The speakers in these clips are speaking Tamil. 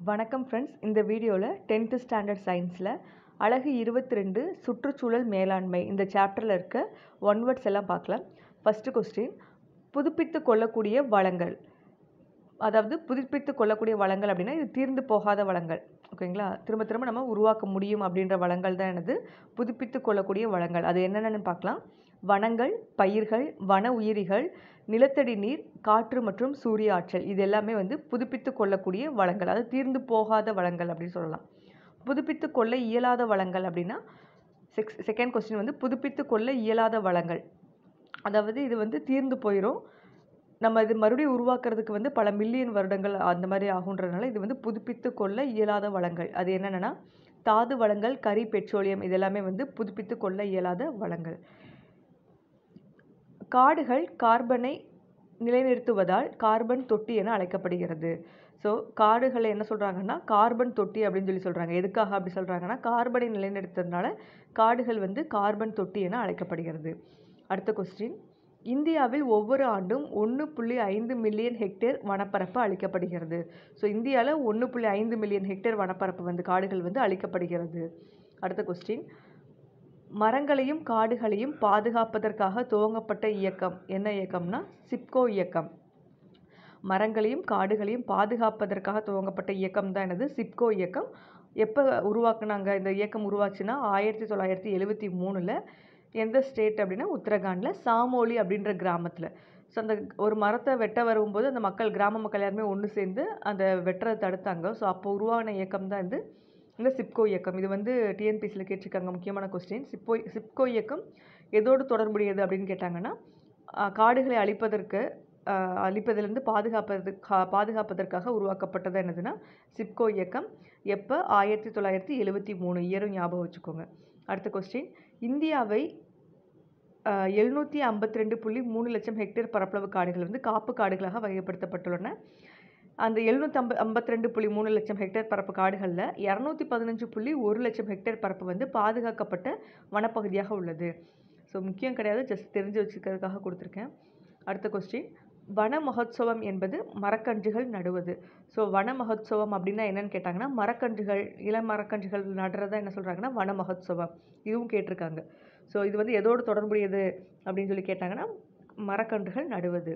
வணக்கம் ஃப்ரெண்ட்ஸ் இந்த வீடியோவில் டென்த்து ஸ்டாண்டர்ட் சயின்ஸில் அழகு இருபத்தி ரெண்டு சுற்றுச்சூழல் மேலாண்மை இந்த சாப்டரில் இருக்க ஒன் வேர்ட்ஸ் எல்லாம் பார்க்கலாம் ஃபஸ்ட்டு கொஸ்டின் புதுப்பித்து கொள்ளக்கூடிய வளங்கள் அதாவது புதுப்பித்து கொள்ளக்கூடிய வளங்கள் அப்படின்னா இது தீர்ந்து போகாத வளங்கள் ஓகேங்களா திரும்ப திரும்ப நம்ம உருவாக்க முடியும் அப்படின்ற வளங்கள் தான் எனது புதுப்பித்து கொள்ளக்கூடிய வளங்கள் அது என்னென்னு பார்க்கலாம் வனங்கள் பயிர்கள் வன உயிரிகள் நிலத்தடி நீர் காற்று மற்றும் சூரிய ஆற்றல் இது எல்லாமே வந்து புதுப்பித்து கொள்ளக்கூடிய வளங்கள் அதாவது தீர்ந்து போகாத வளங்கள் அப்படின்னு சொல்லலாம் புதுப்பித்து கொள்ள இயலாத வளங்கள் அப்படின்னா செக்ஸ் செகண்ட் கொஸ்டின் வந்து புதுப்பித்து கொள்ள இயலாத வளங்கள் அதாவது இது வந்து தீர்ந்து போயிடும் நம்ம இது மறுபடியும் உருவாக்குறதுக்கு வந்து பல மில்லியன் வருடங்கள் அந்த மாதிரி ஆகுன்றதுனால இது வந்து புதுப்பித்து கொள்ள இயலாத வளங்கள் அது என்னென்னா தாது வளங்கள் கரி பெட்ரோலியம் இதெல்லாமே வந்து புதுப்பித்து கொள்ள இயலாத வளங்கள் காடுகள் கார்பனை நிலைநிறுத்துவதால் கார்பன் தொட்டி என அழைக்கப்படுகிறது ஸோ காடுகளை என்ன சொல்கிறாங்கன்னா கார்பன் தொட்டி அப்படின்னு சொல்லி சொல்கிறாங்க எதுக்காக அப்படி சொல்கிறாங்கன்னா கார்பனை நிலைநிறுத்துறதுனால காடுகள் வந்து கார்பன் தொட்டி என அழைக்கப்படுகிறது அடுத்த கொஸ்டின் இந்தியாவில் ஒவ்வொரு ஆண்டும் ஒன்று புள்ளி ஐந்து மில்லியன் ஹெக்டேர் வனப்பரப்பு அளிக்கப்படுகிறது ஸோ இந்தியாவில் ஒன்று புள்ளி ஐந்து மில்லியன் ஹெக்டேர் வனப்பரப்பு வந்து காடுகள் வந்து அளிக்கப்படுகிறது அடுத்த கொஸ்டின் மரங்களையும் காடுகளையும் பாதுகாப்பதற்காக துவங்கப்பட்ட இயக்கம் என்ன இயக்கம்னா சிப்கோ இயக்கம் மரங்களையும் காடுகளையும் பாதுகாப்பதற்காக துவங்கப்பட்ட இயக்கம் தான் எனது சிப்கோ இயக்கம் எப்போ உருவாக்குனாங்க இந்த இயக்கம் உருவாச்சுன்னா ஆயிரத்தி தொள்ளாயிரத்தி எழுபத்தி மூணில் எந்த ஸ்டேட் அப்படின்னா உத்தரகாண்டில் சாமோலி அப்படின்ற கிராமத்தில் ஸோ அந்த ஒரு மரத்தை வெட்ட வரும்போது அந்த மக்கள் கிராம மக்கள் எல்லாருமே ஒன்று சேர்ந்து அந்த வெட்டுறதை தடுத்தாங்க ஸோ அப்போ உருவான இயக்கம் தான் இது இந்த சிப்கோ இயக்கம் இது வந்து டிஎன்பிசியில் கேட்டிருக்காங்க முக்கியமான கொஸ்டின் சிப்போ சிப்கோ இயக்கம் எதோடு தொடர்புடையது அப்படின்னு கேட்டாங்கன்னா காடுகளை அழிப்பதற்கு அழிப்பதிலிருந்து பாதுகாப்பதற்கு பாதுகாப்பதற்காக உருவாக்கப்பட்டது என்னதுன்னா சிப்கோ இயக்கம் எப்போ ஆயிரத்தி தொள்ளாயிரத்தி எழுபத்தி மூணு இயரும் ஞாபகம் வச்சுக்கோங்க அடுத்த கொஸ்டின் இந்தியாவை எழுநூற்றி ஐம்பத்தி ரெண்டு புள்ளி மூணு லட்சம் ஹெக்டேர் பரப்பளவு காடுகள் வந்து காப்பு காடுகளாக வகைப்படுத்தப்பட்டுள்ளன அந்த எழுநூற்றி ஐம்ப ஐம்பத்தி ரெண்டு புள்ளி மூணு லட்சம் ஹெக்டேர் பரப்பு காடுகளில் இரநூத்தி பதினஞ்சு புள்ளி ஒரு லட்சம் ஹெக்டேர் பரப்பு வந்து பாதுகாக்கப்பட்ட வனப்பகுதியாக உள்ளது ஸோ முக்கியம் கிடையாது ஜஸ்ட் தெரிஞ்சு வச்சுக்கிறதுக்காக கொடுத்துருக்கேன் அடுத்த கொஸ்டின் வன மகோத்சவம் என்பது மரக்கன்றுகள் நடுவது ஸோ வன மகோத்சவம் அப்படின்னா என்னன்னு கேட்டாங்கன்னா மரக்கன்றுகள் இளம் மரக்கன்றுகள் நடுறதா என்ன சொல்கிறாங்கன்னா வன மகோத்சவம் இதுவும் கேட்டிருக்காங்க ஸோ இது வந்து எதோடு தொடர்புடையது அப்படின்னு சொல்லி கேட்டாங்கன்னா மரக்கன்றுகள் நடுவது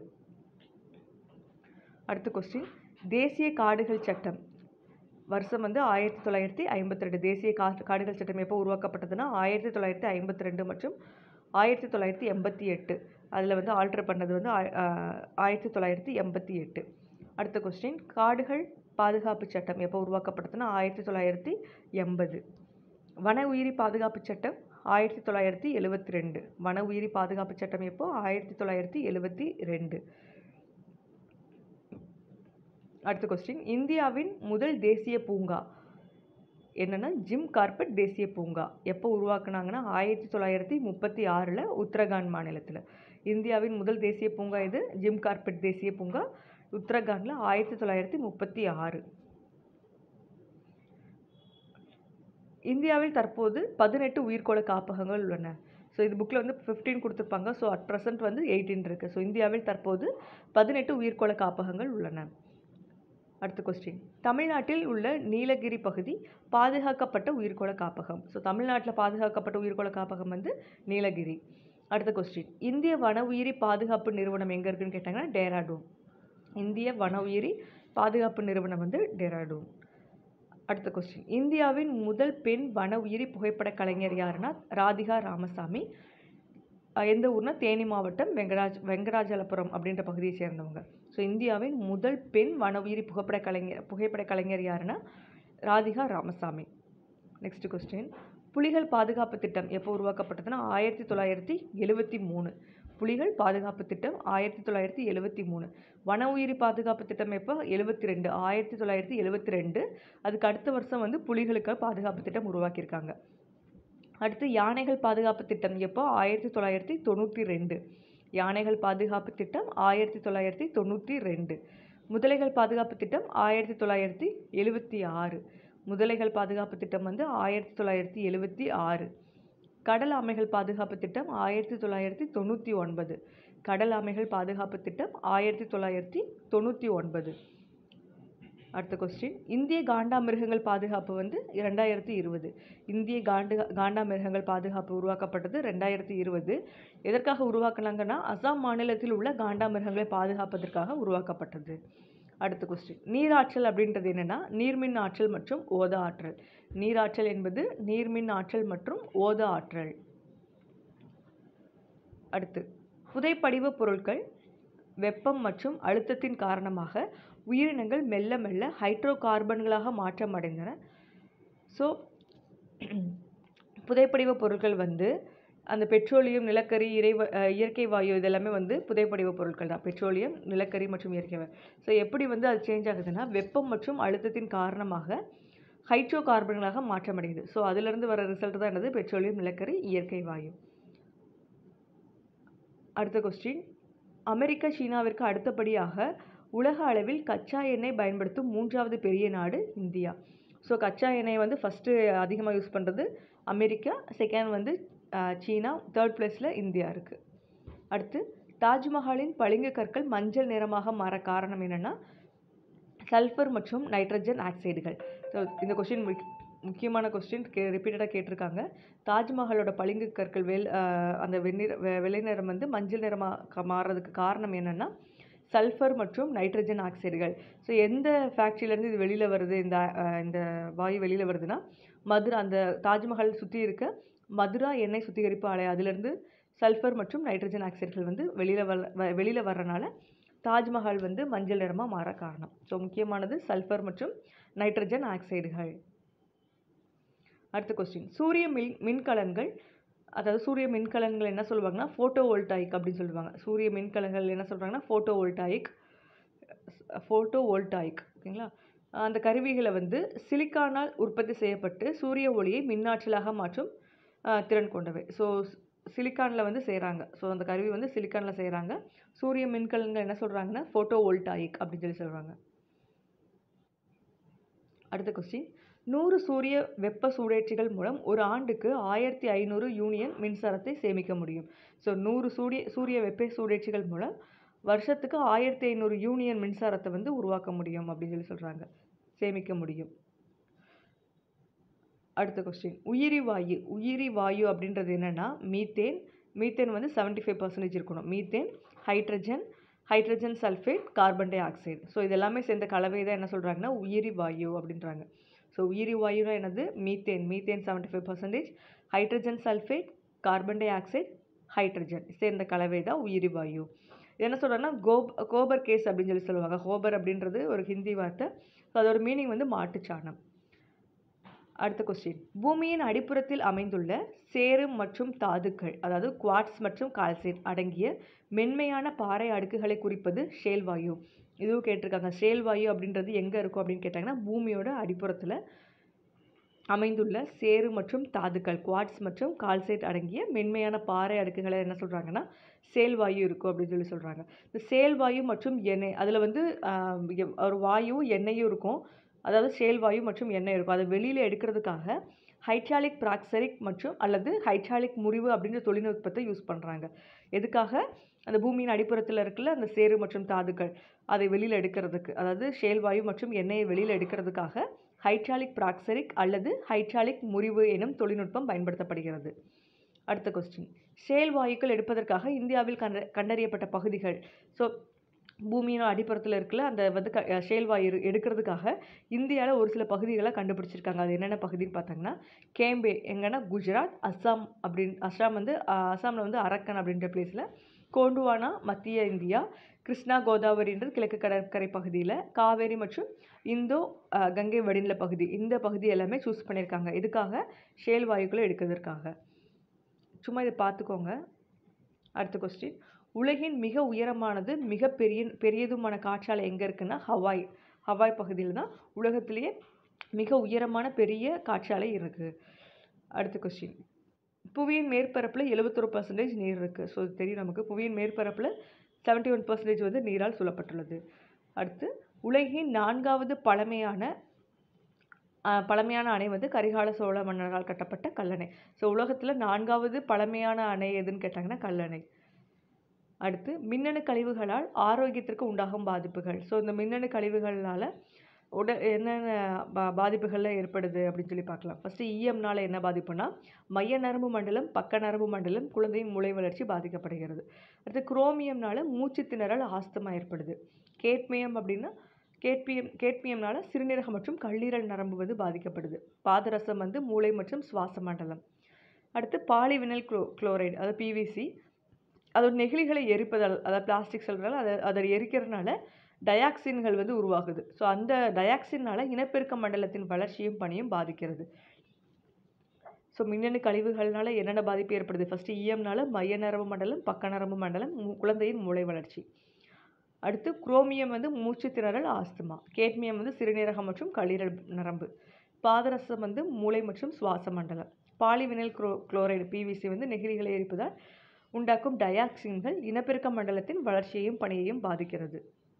அடுத்த கொஸ்டின் தேசிய காடுகள் சட்டம் வருஷம் வந்து ஆயிரத்தி தொள்ளாயிரத்தி ஐம்பத்தி ரெண்டு தேசிய கா காடுகள் சட்டம் எப்போ உருவாக்கப்பட்டதுன்னா ஆயிரத்தி தொள்ளாயிரத்தி ஐம்பத்தி ரெண்டு மற்றும் ஆயிரத்தி தொள்ளாயிரத்தி எண்பத்தி எட்டு அதில் வந்து ஆல்டர் பண்ணது வந்து ஆயிரத்தி தொள்ளாயிரத்தி எண்பத்தி எட்டு அடுத்த கொஸ்டின் காடுகள் பாதுகாப்பு சட்டம் எப்போ உருவாக்கப்பட்டதுன்னா ஆயிரத்தி தொள்ளாயிரத்தி எண்பது வன உயிரி பாதுகாப்பு சட்டம் ஆயிரத்தி தொள்ளாயிரத்தி எழுபத்தி ரெண்டு வன உயிரி பாதுகாப்பு சட்டம் எப்போ ஆயிரத்தி தொள்ளாயிரத்தி எழுபத்தி ரெண்டு அடுத்த கொஸ்டின் இந்தியாவின் முதல் தேசிய பூங்கா என்னென்னா ஜிம் கார்பெட் தேசிய பூங்கா எப்போ உருவாக்குனாங்கன்னா ஆயிரத்தி தொள்ளாயிரத்தி முப்பத்தி ஆறில் உத்தரகாண்ட் மாநிலத்தில் இந்தியாவின் முதல் தேசிய பூங்கா இது ஜிம் கார்பெட் தேசிய பூங்கா உத்தரகாண்டில் ஆயிரத்தி தொள்ளாயிரத்தி முப்பத்தி ஆறு இந்தியாவில் தற்போது பதினெட்டு உயிர்கோள காப்பகங்கள் உள்ளன ஸோ இது புக்கில் வந்து ஃபிஃப்டீன் கொடுத்துருப்பாங்க ஸோ அட் ப்ரெசென்ட் வந்து எயிட்டீன் இருக்குது ஸோ இந்தியாவில் தற்போது பதினெட்டு உயிர்கோள காப்பகங்கள் உள்ளன அடுத்த கொஸ்டின் தமிழ்நாட்டில் உள்ள நீலகிரி பகுதி பாதுகாக்கப்பட்ட உயிர்கோள காப்பகம் ஸோ தமிழ்நாட்டில் பாதுகாக்கப்பட்ட உயிர்கோள காப்பகம் வந்து நீலகிரி அடுத்த கொஸ்டின் இந்திய வன உயிரி பாதுகாப்பு நிறுவனம் எங்கே இருக்குன்னு கேட்டாங்கன்னா டேராடூன் இந்திய வன உயிரி பாதுகாப்பு நிறுவனம் வந்து டேராடூன் அடுத்த கொஸ்டின் இந்தியாவின் முதல் பெண் வன உயிரி புகைப்பட கலைஞர் யாருன்னா ராதிகா ராமசாமி எந்த ஊர்னா தேனி மாவட்டம் வெங்கராஜ் வெங்கராஜலபுரம் அப்படின்ற பகுதியை சேர்ந்தவங்க ஸோ இந்தியாவின் முதல் பெண் வன உயிரி புகைப்பட கலைஞர் புகைப்பட கலைஞர் யாருன்னா ராதிகா ராமசாமி நெக்ஸ்ட் கொஸ்டின் புலிகள் பாதுகாப்பு திட்டம் எப்போ உருவாக்கப்பட்டதுன்னா ஆயிரத்தி தொள்ளாயிரத்தி எழுபத்தி மூணு புலிகள் பாதுகாப்பு திட்டம் ஆயிரத்தி தொள்ளாயிரத்தி எழுபத்தி மூணு வன உயிரி பாதுகாப்பு திட்டம் எப்போ எழுபத்தி ரெண்டு ஆயிரத்தி தொள்ளாயிரத்தி எழுபத்தி ரெண்டு அதுக்கு அடுத்த வருஷம் வந்து புலிகளுக்கு பாதுகாப்பு திட்டம் உருவாக்கியிருக்காங்க அடுத்து யானைகள் பாதுகாப்பு திட்டம் எப்போ ஆயிரத்தி தொள்ளாயிரத்தி தொண்ணூற்றி ரெண்டு யானைகள் பாதுகாப்பு திட்டம் ஆயிரத்தி தொள்ளாயிரத்தி தொண்ணூற்றி ரெண்டு முதலைகள் பாதுகாப்பு திட்டம் ஆயிரத்தி தொள்ளாயிரத்தி எழுபத்தி ஆறு முதலைகள் பாதுகாப்பு திட்டம் வந்து ஆயிரத்தி தொள்ளாயிரத்தி எழுபத்தி ஆறு கடல் ஆமைகள் பாதுகாப்பு திட்டம் ஆயிரத்தி தொள்ளாயிரத்தி தொண்ணூற்றி ஒன்பது கடல் ஆமைகள் பாதுகாப்பு திட்டம் ஆயிரத்தி தொள்ளாயிரத்தி தொண்ணூற்றி ஒன்பது அடுத்த கொஸ்டின் இந்திய காண்டாமிருகங்கள் பாதுகாப்பு வந்து ரெண்டாயிரத்தி இருபது இந்திய காண்டு காண்டாமிருகங்கள் பாதுகாப்பு உருவாக்கப்பட்டது ரெண்டாயிரத்தி இருபது எதற்காக உருவாக்குனாங்கன்னா அசாம் மாநிலத்தில் உள்ள காண்டாமிருகங்களை பாதுகாப்பதற்காக உருவாக்கப்பட்டது அடுத்த கொஸ்டின் நீராற்றல் அப்படின்றது என்னென்னா நீர்மின் ஆற்றல் மற்றும் ஓத ஆற்றல் நீராற்றல் என்பது நீர்மின் ஆற்றல் மற்றும் ஓத ஆற்றல் அடுத்து புதைப்படிவ பொருட்கள் வெப்பம் மற்றும் அழுத்தத்தின் காரணமாக உயிரினங்கள் மெல்ல மெல்ல ஹைட்ரோ கார்பன்களாக மாற்றம் அடைந்தன ஸோ புதைப்படிவ பொருட்கள் வந்து அந்த பெட்ரோலியம் நிலக்கரி இறை இயற்கை வாயு இதெல்லாமே வந்து புதைப்படிவ பொருட்கள் தான் பெட்ரோலியம் நிலக்கரி மற்றும் இயற்கை வாயு ஸோ எப்படி வந்து அது சேஞ்ச் ஆகுதுன்னா வெப்பம் மற்றும் அழுத்தத்தின் காரணமாக ஹைட்ரோ கார்பன்களாக மாற்றமடையுது ஸோ அதிலிருந்து வர ரிசல்ட் தான் என்னது பெட்ரோலியம் நிலக்கரி இயற்கை வாயு அடுத்த கொஸ்டின் அமெரிக்கா சீனாவிற்கு அடுத்தபடியாக உலக அளவில் கச்சா எண்ணெய் பயன்படுத்தும் மூன்றாவது பெரிய நாடு இந்தியா ஸோ கச்சா எண்ணெய் வந்து ஃபஸ்ட்டு அதிகமாக யூஸ் பண்ணுறது அமெரிக்கா செகண்ட் வந்து சீனா தேர்ட் பிளேஸில் இந்தியா இருக்குது அடுத்து தாஜ்மஹாலின் பளிங்கு கற்கள் மஞ்சள் நிறமாக மாற காரணம் என்னென்னா சல்ஃபர் மற்றும் நைட்ரஜன் ஆக்சைடுகள் ஸோ இந்த கொஸ்டின் முக்கியமான கொஸ்டின் கே ரிப்பீட்டடாக கேட்டிருக்காங்க தாஜ்மஹாலோட பளிங்கு கற்கள் வெள் அந்த வெண்ணிற வெள்ளை நிறம் வந்து மஞ்சள் நிறமாக மாறுறதுக்கு காரணம் என்னென்னா சல்ஃபர் மற்றும் நைட்ரஜன் ஆக்சைடுகள் ஸோ எந்த ஃபேக்ட்ரியிலேருந்து இது வெளியில் வருது இந்த இந்த வாயு வெளியில் வருதுன்னா மதுரா அந்த தாஜ்மஹால் சுற்றி இருக்க மதுரா எண்ணெய் சுத்திகரிப்பு ஆலை அதிலிருந்து சல்ஃபர் மற்றும் நைட்ரஜன் ஆக்சைடுகள் வந்து வெளியில் வர வெளியில் வர்றனால தாஜ்மஹால் வந்து மஞ்சள் நிறமாக மாற காரணம் ஸோ முக்கியமானது சல்ஃபர் மற்றும் நைட்ரஜன் ஆக்சைடுகள் அடுத்த கொஸ்டின் சூரிய மின் மின்கலன்கள் அதாவது சூரிய மின்கலன்கள் என்ன சொல்லுவாங்கன்னா ஃபோட்டோ வோல்டாயிக் அப்படின்னு சொல்லுவாங்க சூரிய மின்கலன்கள் என்ன சொல்கிறாங்கன்னா ஃபோட்டோ வோல்டாயிக் ஃபோட்டோ வோல்டாயிக் ஓகேங்களா அந்த கருவிகளை வந்து சிலிக்கானால் உற்பத்தி செய்யப்பட்டு சூரிய ஒளியை மின்னாற்றலாக மாற்றும் திறன் கொண்டவை ஸோ சிலிக்கானில் வந்து செய்கிறாங்க ஸோ அந்த கருவி வந்து சிலிக்கானில் செய்கிறாங்க சூரிய மின்கலன்கள் என்ன சொல்கிறாங்கன்னா ஃபோட்டோ வோல்டாயிக் அப்படின்னு சொல்லி சொல்கிறாங்க அடுத்த கொஸ்டின் நூறு சூரிய வெப்ப சூடேற்றிகள் மூலம் ஒரு ஆண்டுக்கு ஆயிரத்தி ஐநூறு யூனியன் மின்சாரத்தை சேமிக்க முடியும் ஸோ நூறு சூரிய சூரிய வெப்ப சூடேற்றிகள் மூலம் வருஷத்துக்கு ஆயிரத்தி ஐநூறு யூனியன் மின்சாரத்தை வந்து உருவாக்க முடியும் அப்படின்னு சொல்லி சொல்கிறாங்க சேமிக்க முடியும் அடுத்த கொஸ்டின் உயிரி வாயு உயிரி வாயு அப்படின்றது என்னென்னா மீத்தேன் மீத்தேன் வந்து செவன்ட்டி ஃபைவ் பர்சன்டேஜ் இருக்கணும் methane hydrogen hydrogen sulphate carbon dioxide so இதெல்லாமே சேர்ந்த கலவை தான் என்ன சொல்கிறாங்கன்னா உயிரி வாயு அப்படின்றாங்க ஸோ உயிரி வாயுனா என்னது methane methane seventy five percentage hydrogen sulphate carbon dioxide hydrogen சேர்ந்த கலவை தான் உயிரி வாயு இது என்ன சொல்கிறேன்னா கோப் கோபர் கேஸ் அப்படின்னு சொல்லி சொல்லுவாங்க கோபர் அப்படின்றது ஒரு ஹிந்தி வார்த்தை ஸோ அதோட மீனிங் வந்து மாட்டுச்சாணம் அடுத்த கொஸ்டின் பூமியின் அடிப்புறத்தில் அமைந்துள்ள சேறு மற்றும் தாதுக்கள் அதாவது குவாட்ஸ் மற்றும் கால்சைட் அடங்கிய மென்மையான பாறை அடுக்குகளை குறிப்பது ஷேல் வாயு இதுவும் கேட்டிருக்காங்க ஷேல் வாயு அப்படின்றது எங்கே இருக்கும் அப்படின்னு கேட்டாங்கன்னா பூமியோட அடிப்புறத்தில் அமைந்துள்ள சேறு மற்றும் தாதுக்கள் குவாட்ஸ் மற்றும் கால்சைட் அடங்கிய மென்மையான பாறை அடுக்குகளை என்ன சொல்கிறாங்கன்னா சேல் வாயு இருக்கும் அப்படின்னு சொல்லி சொல்கிறாங்க இந்த சேல் வாயு மற்றும் எண்ணெய் அதில் வந்து ஒரு வாயு எண்ணெயும் இருக்கும் அதாவது சேல் வாயு மற்றும் எண்ணெய் இருக்கும் அதை வெளியில் எடுக்கிறதுக்காக ஹைட்ராலிக் பிராக்சரிக் மற்றும் அல்லது ஹைட்ராலிக் முறிவு அப்படின்ற தொழில்நுட்பத்தை யூஸ் பண்ணுறாங்க எதுக்காக அந்த பூமியின் அடிப்புறத்தில் இருக்குல்ல அந்த சேறு மற்றும் தாதுக்கள் அதை வெளியில் எடுக்கிறதுக்கு அதாவது ஷேல் வாயு மற்றும் எண்ணெயை வெளியில் எடுக்கிறதுக்காக ஹைட்ராலிக் பிராக்சரிக் அல்லது ஹைட்ராலிக் முறிவு எனும் தொழில்நுட்பம் பயன்படுத்தப்படுகிறது அடுத்த கொஸ்டின் ஷேல் வாயுக்கள் எடுப்பதற்காக இந்தியாவில் கண்ட கண்டறியப்பட்ட பகுதிகள் ஸோ பூமியின் அடிப்புறத்தில் இருக்குல்ல அந்த வந்து க ஷேல் வாயு எடுக்கிறதுக்காக இந்தியாவில் ஒரு சில பகுதிகளை கண்டுபிடிச்சிருக்காங்க அது என்னென்ன பகுதின்னு பார்த்தாங்கன்னா கேம்பே எங்கன்னா குஜராத் அஸ்ஸாம் அப்படின்னு அஸ்ஸாம் வந்து அஸ்ஸாமில் வந்து அரக்கன் அப்படின்ற பிளேஸில் கோண்டுவானா மத்திய இந்தியா கிருஷ்ணா கோதாவரின்றது கிழக்கு கடற்கரை பகுதியில் காவேரி மற்றும் இந்தோ கங்கை வடிநில பகுதி இந்த பகுதி எல்லாமே சூஸ் பண்ணியிருக்காங்க எதுக்காக ஷேல் வாயுக்களை எடுக்கிறதுக்காக சும்மா இதை பார்த்துக்கோங்க அடுத்த கொஸ்டின் உலகின் மிக உயரமானது மிக பெரிய பெரியதுமான காற்றாலை எங்கே இருக்குன்னா ஹவாய் ஹவாய் பகுதியில் தான் உலகத்திலேயே மிக உயரமான பெரிய காற்றாலை இருக்குது அடுத்த கொஸ்டின் புவியின் மேற்பரப்பில் எழுபத்தொரு பர்சன்டேஜ் நீர் இருக்குது ஸோ இது தெரியும் நமக்கு புவியின் மேற்பரப்பில் செவன்ட்டி ஒன் பர்சன்டேஜ் வந்து நீரால் சூழப்பட்டுள்ளது அடுத்து உலகின் நான்காவது பழமையான பழமையான அணை வந்து கரிகால சோழ மன்னரால் கட்டப்பட்ட கல்லணை ஸோ உலகத்தில் நான்காவது பழமையான அணை எதுன்னு கேட்டாங்கன்னா கல்லணை அடுத்து மின்னணு கழிவுகளால் ஆரோக்கியத்திற்கு உண்டாகும் பாதிப்புகள் ஸோ இந்த மின்னணு கழிவுகளால் உட என்னென்ன பா பாதிப்புகள்லாம் ஏற்படுது அப்படின்னு சொல்லி பார்க்கலாம் ஃபஸ்ட்டு இஎம்னால என்ன பாதிப்புனா மைய நரம்பு மண்டலம் பக்க நரம்பு மண்டலம் குழந்தையின் மூளை வளர்ச்சி பாதிக்கப்படுகிறது அடுத்து குரோமியம்னால மூச்சு திணறல் ஆஸ்துமா ஏற்படுது கேட்மியம் அப்படின்னா கேட்பியம் கேட்மியம்னால சிறுநீரகம் மற்றும் கல்லீரல் நரம்பு வந்து பாதிக்கப்படுது பாதரசம் வந்து மூளை மற்றும் சுவாச மண்டலம் அடுத்து பாலிவினைல் குளோ குளோரைடு அதாவது பிவிசி அதோட நெகிழிகளை எரிப்பதால் அதாவது பிளாஸ்டிக் சொல்கிறதால அதை அதை எரிக்கிறதுனால டயாக்சின்கள் வந்து உருவாகுது ஸோ அந்த டயாக்சினால் இனப்பெருக்க மண்டலத்தின் வளர்ச்சியும் பணியும் பாதிக்கிறது ஸோ மின்னணு கழிவுகள்னால என்னென்ன பாதிப்பு ஏற்படுது ஃபஸ்ட்டு இஎம்னால மைய நரம்பு மண்டலம் பக்க நரம்பு மண்டலம் மூ- குழந்தையின் மூளை வளர்ச்சி அடுத்து குரோமியம் வந்து மூச்சு திணறல் ஆஸ்துமா கேட்மியம் வந்து சிறுநீரகம் மற்றும் கல்லீரல் நரம்பு பாதரசம் வந்து மூளை மற்றும் சுவாச மண்டலம் பாலிவினைல் குளோ குளோரைடு பிவிசி வந்து நெகிழிகளை எரிப்பதால் உண்டாக்கும் டயாக்சின்கள் இனப்பெருக்க மண்டலத்தின் வளர்ச்சியையும் பணியையும் பாதிக்கிறது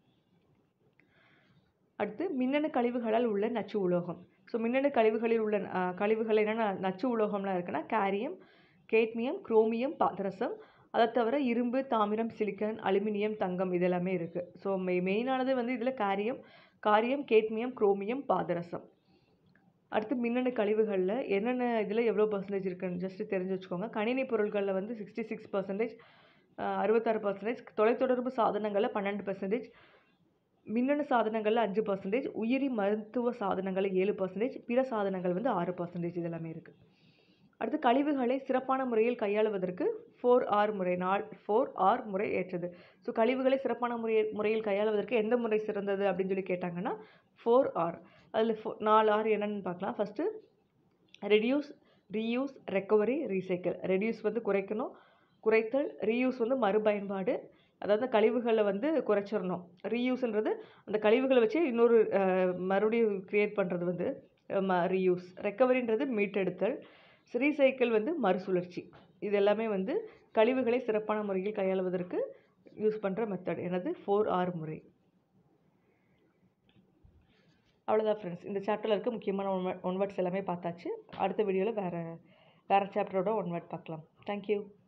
அடுத்து மின்னணு கழிவுகளால் உள்ள நச்சு உலோகம் ஸோ மின்னணு கழிவுகளில் உள்ள அஹ், கழிவுகள் என்னென்ன நச்சு உலோகம்லாம் இருக்குன்னா கேரியம் கேட்மியம் குரோமியம் பாதரசம் அதை தவிர இரும்பு தாமிரம் சிலிக்கன் அலுமினியம் தங்கம் இதெல்லாமே இருக்குது ஸோ மெய் மெயினானது வந்து இதில் காரியம் காரியம் கேட்மியம் குரோமியம் பாதரசம் அடுத்து மின்னணு கழிவுகளில் என்னென்ன இதில் எவ்வளோ பர்சன்டேஜ் இருக்குன்னு ஜஸ்ட் தெரிஞ்சு வச்சுக்கோங்க கணினி பொருட்களில் வந்து சிக்ஸ்டி சிக்ஸ் பர்சன்டேஜ் அறுபத்தாறு பர்சன்டேஜ் தொலைத்தொடர்பு சாதனங்களில் பன்னெண்டு பர்சன்டேஜ் மின்னணு சாதனங்களில் அஞ்சு பர்சன்டேஜ் உயிரி மருத்துவ சாதனங்களில் ஏழு பர்சன்டேஜ் பிற சாதனங்கள் வந்து ஆறு பர்சன்டேஜ் இதெல்லாமே இருக்குது அடுத்து கழிவுகளை சிறப்பான முறையில் கையாளுவதற்கு ஃபோர் ஆர் முறை நாள் ஃபோர் ஆர் முறை ஏற்றது ஸோ கழிவுகளை சிறப்பான முறையை முறையில் கையாளுவதற்கு எந்த முறை சிறந்தது அப்படின்னு சொல்லி கேட்டாங்கன்னா ஃபோர் ஆர் அதில் ஃபோ நாலு ஆர் என்னென்னு பார்க்கலாம் first reduce reuse recovery recycle reduce வந்து குறைக்கணும் குறைத்தல் ரீயூஸ் வந்து மறுபயன்பாடு அதாவது கழிவுகளை வந்து குறைச்சிடணும் ரீயூஸ்ன்றது அந்த கழிவுகளை வச்சு இன்னொரு அஹ், மறுபடியும் க்ரியேட் பண்ணுறது வந்து ரீயூஸ் ரெக்கவரின்றது மீட்டெடுத்தல் ரீசைக்கிள் வந்து மறுசுழற்சி இது எல்லாமே வந்து கழிவுகளை சிறப்பான முறையில் கையாளுவதற்கு யூஸ் பண்ணுற மெத்தட் எனது ஃபோர் ஆர் முறை அவ்வளோதான் ஃப்ரெண்ட்ஸ் இந்த சாப்டரில் இருக்க முக்கியமான ஒன் ஒன் வேர்ட்ஸ் எல்லாமே பார்த்தாச்சு அடுத்த வீடியோவில் வேறு வேறு சாப்டரோட ஒன் வேர்ட் பார்க்கலாம் தேங்க்யூ